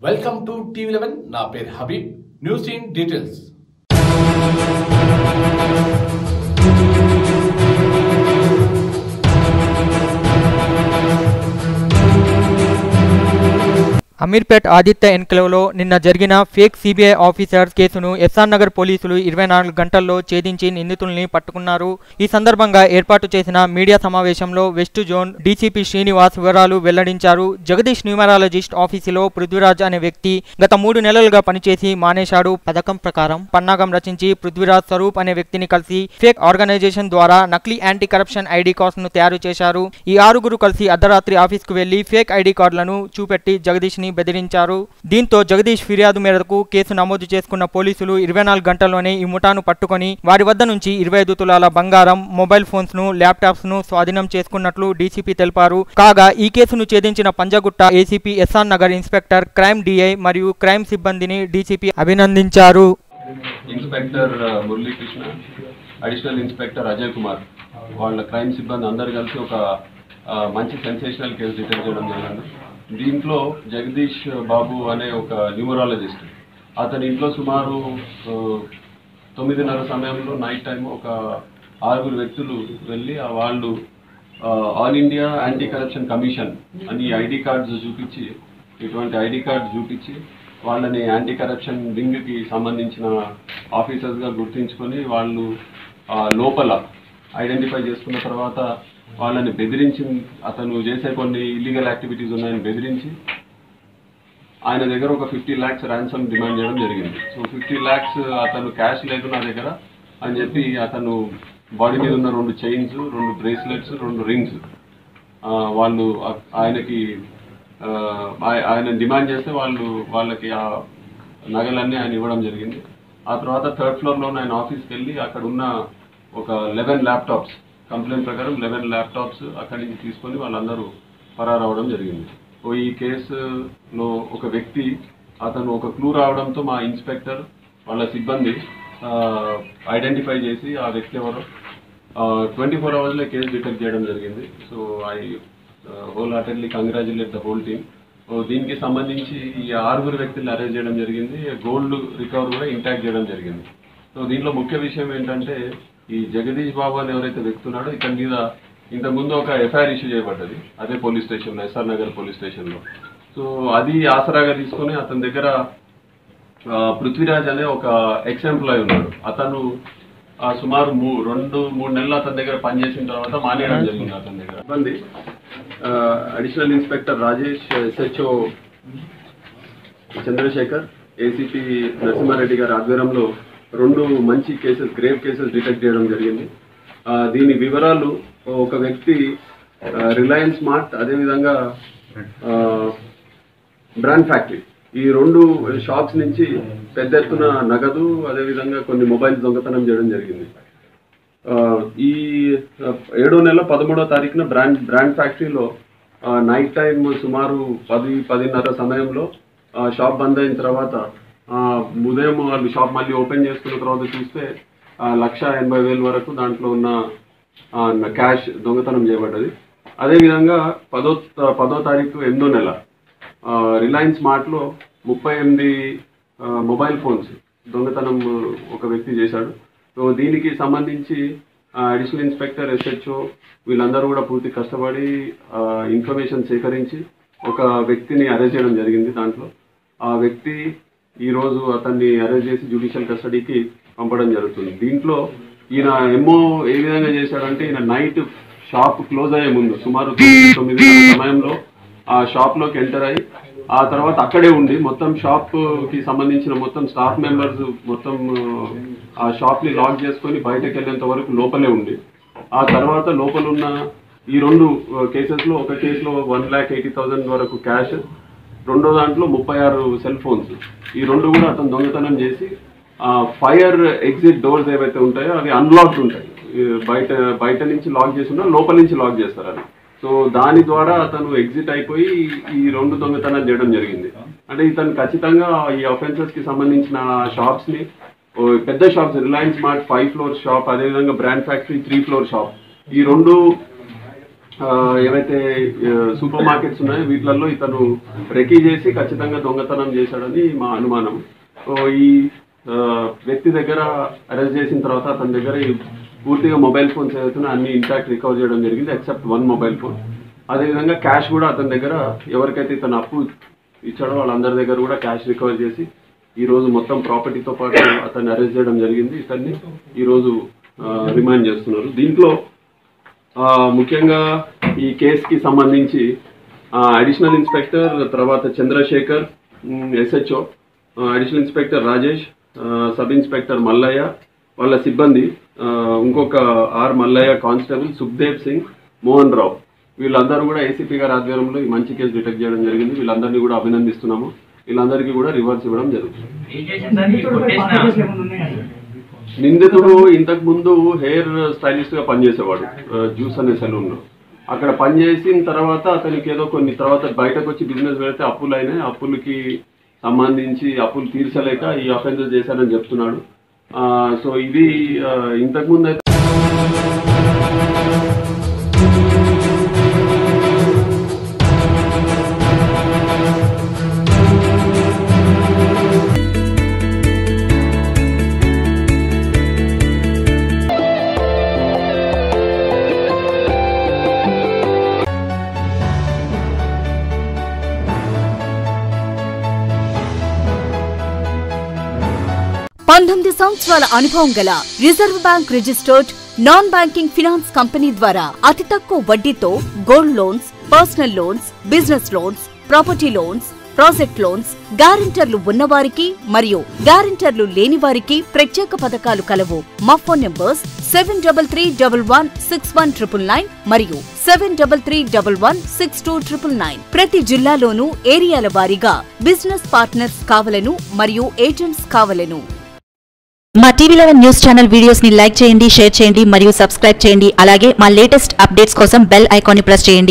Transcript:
welcome to TV eleven నా పేరు Habib news in details Ameerpet Aditya ఎన్క్లేవ్లో నిన్న జరిగిన ఫేక్ సిబిఐ ఆఫీసర్స్ కేసును ఎస్ఆర్ నగర్ పోలీసులు ఇరవై నాలుగు గంటల్లో ఛేదించి నిందితుల్ని పట్టుకున్నారు ఈ సందర్భంగా ఏర్పాటు చేసిన మీడియా సమావేశంలో వెస్ట్ జోన్ డీసీపీ శ్రీనివాస్ వివరాలు వెల్లడించారు జగదీష్ న్యూమరాలజిస్ట్ ఆఫీసులో పృథ్వీరాజ్ అనే వ్యక్తి గత మూడు నెలలుగా పనిచేసి మానేశాడు పథకం ప్రకారం పన్నాగం రచించి పృథ్వీరాజ్ స్వరూప్ అనే వ్యక్తిని కలిసి ఫేక్ ఆర్గనైజేషన్ ద్వారా నకిలీ యాంటీ కరప్షన్ ఐడి కార్డ్స్ ను తయారు చేశారు ఈ ఆరుగురు కలిసి అర్ధరాత్రి ఆఫీస్కు వెళ్లి ఫేక్ ఐడి కార్డులను చూపెట్టి జగదీష్ ని బెదిరించారు దీంతో జగదీష్ ఫిర్యాదు మేరకు కేసు నమోదు చేసుకున్న పోలీసులు ఇరవై నాలుగు గంటల్లోనే ఈ ముఠాను పట్టుకొని వారి వద్ద నుంచి ఇరవై ఐదు తులాల బంగారం మొబైల్ ఫోన్స్ ను ల్యాప్టాప్స్ ను స్వాధీనం చేసుకున్నట్లు డీసీపీ తెలిపారు కాగా ఈ కేసును ఛేదించిన Panjagutta ACP SR Nagar inspector crime DI మరియు క్రైమ్ సిబ్బందిని డీసీపీ అభినందించారు ఇన్స్పెక్టర్ ఆ, మురళీకృష్ణ అడిషనల్ ఇన్స్పెక్టర్ అజయ్ కుమార్ వాళ్ళ క్రైమ్ సిబ్బంది అందరు కలిసి ఒక ఆ, మంచి సెన్సేషనల్ కేసు డిటెక్ట్ చేయడం జరిగింది దీంట్లో జగదీష్ బాబు అనే ఒక న్యూమరాలజిస్ట్ అతని ఇంట్లో సుమారు ఆ, తొమ్మిదిన్నర సమయంలో నైట్ టైం ఒక ఆరుగురు వ్యక్తులు వెళ్ళి ఆ వాళ్ళు ఆ, all India anti corruption commission అని ఐడి కార్డ్స్ చూపించి ఇటువంటి ఐడి కార్డ్ చూపించి వాళ్ళని యాంటీ కరప్షన్ వింగ్కి సంబంధించిన ఆఫీసర్స్గా గుర్తించుకొని వాళ్ళు ఆ, లోపల ఐడెంటిఫై చేసుకున్న తర్వాత వాళ్ళని బెదిరించి అతను చేసే కొన్ని ఇల్లీగల్ యాక్టివిటీస్ ఉన్నాయని బెదిరించి ఆయన దగ్గర ఒక ఫిఫ్టీ ల్యాక్స్ ర్యాన్సమ్ డిమాండ్ చేయడం జరిగింది సో ఫిఫ్టీ ల్యాక్స్ అతను క్యాష్ లేదు నా దగ్గర అని చెప్పి అతను బాడీ మీద ఉన్న రెండు చైన్స్ రెండు బ్రేస్లెట్స్ రెండు రింగ్స్ వాళ్ళు ఆ- ఆయనకి ఆ, ఆయ- ఆయన డిమాండ్ చేస్తే వాళ్ళు వాళ్ళకి ఆ నగలన్నీ ఆయన ఇవ్వడం జరిగింది ఆ తర్వాత థర్డ్ ఫ్లోర్లో ఆయన ఆఫీస్కి వెళ్ళి అక్కడ ఉన్న ఒక లెవెన్ ల్యాప్టాప్స్ కంప్లైంట్ ప్రకారం లెవెన్ ల్యాప్టాప్స్ అక్కడి నుంచి తీసుకొని వాళ్ళందరూ పరారవడం జరిగింది ఓ ఈ కేసులో ఒక వ్యక్తి అతను ఒక క్లూ రావడంతో మా ఇన్స్పెక్టర్ వాళ్ళ సిబ్బంది ఐడెంటిఫై చేసి ఆ వ్యక్తి ఎవరో ట్వంటీ ఫోర్ అవర్స్లో కేసు డిటెక్ట్ చేయడం జరిగింది so I wholeheartedly congratulate the whole team దీనికి సంబంధించి ఈ ఆరుగురు వ్యక్తులను అరెస్ట్ చేయడం జరిగింది గోల్డ్ రికవర్ కూడా ఇంటాక్ట్ చేయడం జరిగింది సో దీంట్లో ముఖ్య విషయం ఏంటంటే ఈ జగదీష్ బాబు అని ఎవరైతే వ్యక్తి ఉన్నాడో ఇతని మీద ఇంతకుముందు ఒక ఎఫ్ఐఆర్ ఇష్యూ చేయబడ్డది అదే పోలీస్ స్టేషన్లో ఎస్ఆర్ నగర్ పోలీస్ స్టేషన్లో సో అది ఆసరాగా తీసుకొని అతని దగ్గర ఆ, పృథ్వీరాజ్ అనే ఒక ఎక్స్ ఎంప్లాయ్ ఉన్నాడు అతను ఆ, సుమారు మూ రెండు మూడు నెలలు అతని దగ్గర పనిచేసిన తర్వాత మానేయడం జరిగింది అతని దగ్గర ఇబ్బంది additional inspector Rajesh SHO Chandrashekar ACP Narasimhareddy గారి ఆధ్వర్యంలో రెండు మంచి కేసెస్ గ్రేవ్ కేసెస్ డిటెక్ట్ చేయడం జరిగింది ఆ, దీని వివరాలు ఒక వ్యక్తి రిలయన్స్ మార్ట్ అదేవిధంగా ఆ, బ్రాండ్ ఫ్యాక్టరీ ఈ రెండు షాప్స్ నుంచి పెద్ద ఎత్తున నగదు అదేవిధంగా కొన్ని మొబైల్స్ దొంగతనం చేయడం జరిగింది ఆ, ఈ ఆ, ఏడో నెల పదమూడో తారీఖున బ్రాండ్ బ్రాండ్ ఫ్యాక్టరీలో ఆ, నైట్ టైం సుమారు పది పదిన్నర సమయంలో ఆ, షాప్ బంద్ అయిన తర్వాత ఆ, ఉదయం వాళ్ళు షాప్ మళ్ళీ ఓపెన్ చేసుకున్న తర్వాత చూస్తే ఆ, లక్ష ఎనభై వేల వరకు దాంట్లో ఉన్న ఆ, క్యాష్ దొంగతనం చేయబడ్డది అదేవిధంగా పదో పదో తారీఖు ఎనిమిదో నెల ఆ, రిలయన్స్ మార్ట్లో ముప్పై ఎనిమిది ఆ, మొబైల్ ఫోన్స్ దొంగతనం ఒక వ్యక్తి చేశాడు సో దీనికి సంబంధించి ఆ, అడిషనల్ ఇన్స్పెక్టర్ ఎస్హెచ్ఓ వీళ్ళందరూ కూడా పూర్తి కష్టపడి ఆ, ఇన్ఫర్మేషన్ సేకరించి ఒక వ్యక్తిని అరెస్ట్ చేయడం జరిగింది దాంట్లో ఆ వ్యక్తి ఈ రోజు అతన్ని అరెస్ట్ చేసి జ్యుడిషియల్ కస్టడీకి పంపడం జరుగుతుంది దీంట్లో ఈయన ఎమ్మో ఏ విధంగా చేశాడంటే ఈయన నైట్ షాప్ క్లోజ్ అయ్యే ముందు సుమారు తొమ్మిది తొమ్మిది సమయంలో ఆ షాప్ లోకి ఎంటర్ అయ్యి ఆ తర్వాత అక్కడే ఉండి మొత్తం షాప్ కి సంబంధించిన మొత్తం స్టాఫ్ మెంబర్స్ మొత్తం ఆ షాప్ ని లాక్ చేసుకొని బయటకు వెళ్ళేంత వరకు లోపలే ఉండి ఆ తర్వాత లోపల ఉన్న ఈ రెండు కేసెస్ లో ఒక కేసులో వన్ ల్యాక్ ఎయిటీ థౌసండ్ వరకు క్యాష్ రెండో దాంట్లో ముప్పై ఆరు సెల్ ఫోన్స్ ఈ రెండు కూడా అతను దొంగతనం చేసి ఫైర్ ఎగ్జిట్ డోర్స్ ఏవైతే ఉంటాయో అవి అన్లాక్డ్ ఉంటాయి ఈ బయట బయట నుంచి లాక్ చేసి ఉన్నా లోపల నుంచి లాక్ చేస్తారు అది సో దాని ద్వారా అతను ఎగ్జిట్ అయిపోయి ఈ రెండు దొంగతనాలు చేయడం జరిగింది అంటే ఇతను ఖచ్చితంగా ఈ అఫెన్సెస్ కి సంబంధించిన షాప్స్ ని ఓ పెద్ద shops Reliance mart five floor shop అదేవిధంగా brand factory three floor shop ఈ రెండు ఆ, ఏవైతే సూపర్ మార్కెట్స్ ఉన్నాయో వీటిలలో ఇతను రెకీ చేసి ఖచ్చితంగా దొంగతనం చేశాడని మా అనుమానం సో ఈ ఆ, వ్యక్తి దగ్గర అరెస్ట్ చేసిన తర్వాత అతని దగ్గర ఈ పూర్తిగా మొబైల్ ఫోన్స్ ఏదైతే అన్ని ఇంటాక్ట్ రికవర్ చేయడం జరిగింది ఎక్సెప్ట్ వన్ మొబైల్ ఫోన్ అదేవిధంగా క్యాష్ కూడా అతని దగ్గర ఎవరికైతే ఇతను అప్పు ఇచ్చాడో వాళ్ళందరి దగ్గర కూడా క్యాష్ రికవర్ చేసి ఈ రోజు మొత్తం ప్రాపర్టీతో పాటు అతన్ని అరెస్ట్ చేయడం జరిగింది ఇతన్ని ఈ రోజు రిమైండ్ చేస్తున్నారు దీంట్లో ఆ, ముఖ్యంగా ఈ కేసుకి సంబంధించి అడిషనల్ ఇన్స్పెక్టర్ తర్వాత Chandrashekar SHO additional inspector Rajesh ఆ, సబ్ ఇన్స్పెక్టర్ మల్లయ్య వాళ్ళ సిబ్బంది ఆ, ఇంకొక ఆర్ మల్లయ్య కానిస్టేబుల్ సుఖ్దేవ్ సింగ్ మోహన్ రావు వీళ్ళందరూ కూడా ఏసీపీ గారి ఆధ్వర్యంలో ఈ మంచి కేసు డిటెక్ట్ చేయడం జరిగింది వీళ్ళందరినీ కూడా అభినందిస్తున్నాము వీళ్ళందరికీ కూడా రివార్డ్స్ ఇవ్వడం జరుగుతుంది ఏం చేసింది సార్ ఈ కొట్టేసిన నిందితుడు ఇంతకు ముందు హెయిర్ స్టైలిస్ట్ గా పనిచేసేవాడు ఆ, జ్యూస్ అనే సెలూన్ లో అక్కడ పనిచేసిన తర్వాత అతనికి ఏదో కొన్ని తర్వాత బయటకు వచ్చి బిజినెస్ పెడితే అప్పులు అయినాయి అప్పులకి సంబంధించి అప్పులు తీర్చలేక ఈ అఫెన్సెస్ చేశానని చెప్తున్నాడు ఆ, సో ఇది ఆ, ఇంతకు ముందు అయితే పంతొమ్మిది సంవత్సరాల అనుభవం గల reserve bank registered non banking finance company ద్వారా అతి తక్కువ వడ్డీతో gold loans personal loans business loans property loans project loans గ్యారెంటర్లు ఉన్నవారికి మరియు గ్యారెంటర్లు లేని వారికి ప్రత్యేక పథకాలు కలవు మా phone numbers seven double three double one six one triple nine మరియు seven double three double one six two triple nine ప్రతి జిల్లాలోనూ ఏరియాల వారీగా బిజినెస్ పార్ట్నర్స్ కావలను మరియు ఏజెంట్స్ కావలను మా TV eleven news channel videos ని లైక్ చేయండి షేర్ చేయండి మరియు సబ్స్క్రైబ్ చేయండి అలాగే మా లేటెస్ట్ అప్డేట్స్ కోసం బెల్ ఐకాన్ ని ప్రెస్ చేయండి